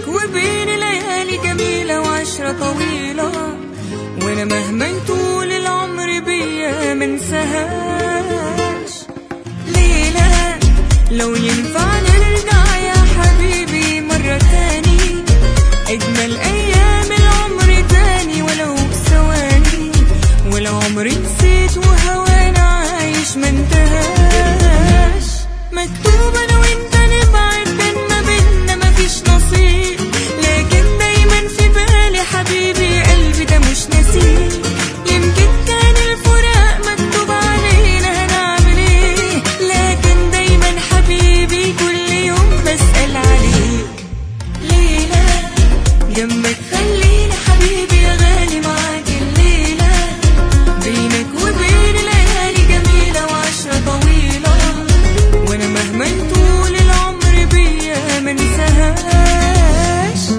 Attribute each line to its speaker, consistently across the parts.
Speaker 1: بينك وبين ليالي جميلة وعشرة طويلة وانا مهما يطول العمر بيا منساهاش ليلة لو ينفع نرجع يا حبيبي مرة تاني أجمل أيام العمر تاني ولو ثواني ولو عمري نسيت وهوانا عايش منتهاش مكتوب أنا وأنت نبعد كان ما بينا مفيش نصيب لكن دايما في بالي حبيبي قلبي ده مش نسيب يمكن كان الفراق مكتوب علينا هنعمل ايه لكن دايما حبيبي كل يوم بسأل عليك ليلة جنبك خليني حبيبي يا غالي معاك الليلة بينك وبين ليالي جميلة وعشرة طويلة وانا مهما يطول العمر بيا منساهاش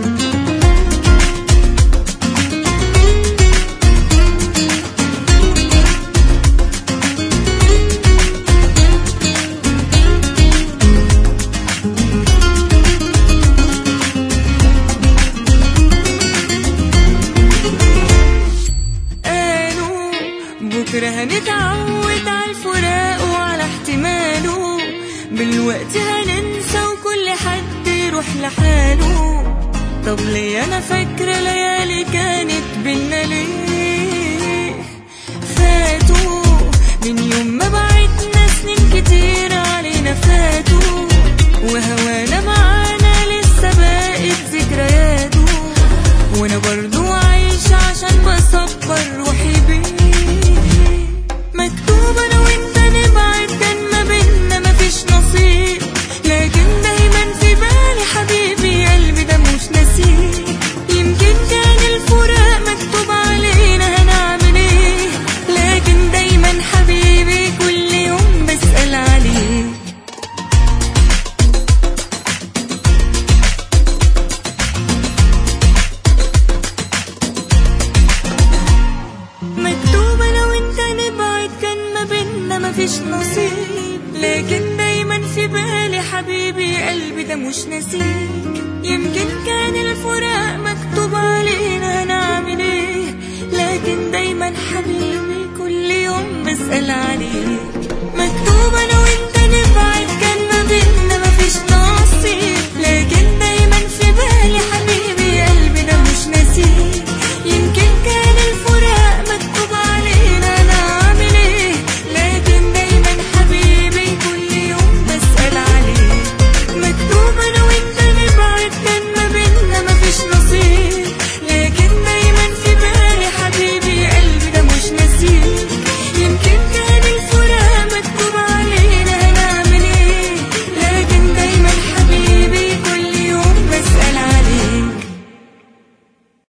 Speaker 1: قالوا بكرة هنتعود على الفراق وعلى احتماله بالوقت هننسى وكل حد يروح لحاله طب ليه انا فاكرة ليالي كانت بينا ليه فاتوا من يوم ما بعدنا سنين كتير علينا فاتوا وهوانا معانا لسه باقي ذكرياته وانا برضو عايشة عشان بصبر روحي بيه مكتوب انا وانت نبعد كان ما بينا مفيش نصيب لكن دايما في بالي حبيبي قلبي ده مش نسيب يمكن كان الفراق مكتوب علينا هنعمل ايه لكن دايما حبيبي كل يوم بسأل عليك مكتوب انا وانت نبعد كان ما بينا مفيش نصيب لكن دايما في بالي حبيبي قلبي ده مش نسيك يمكن كان الفراق مكتوب علينا انا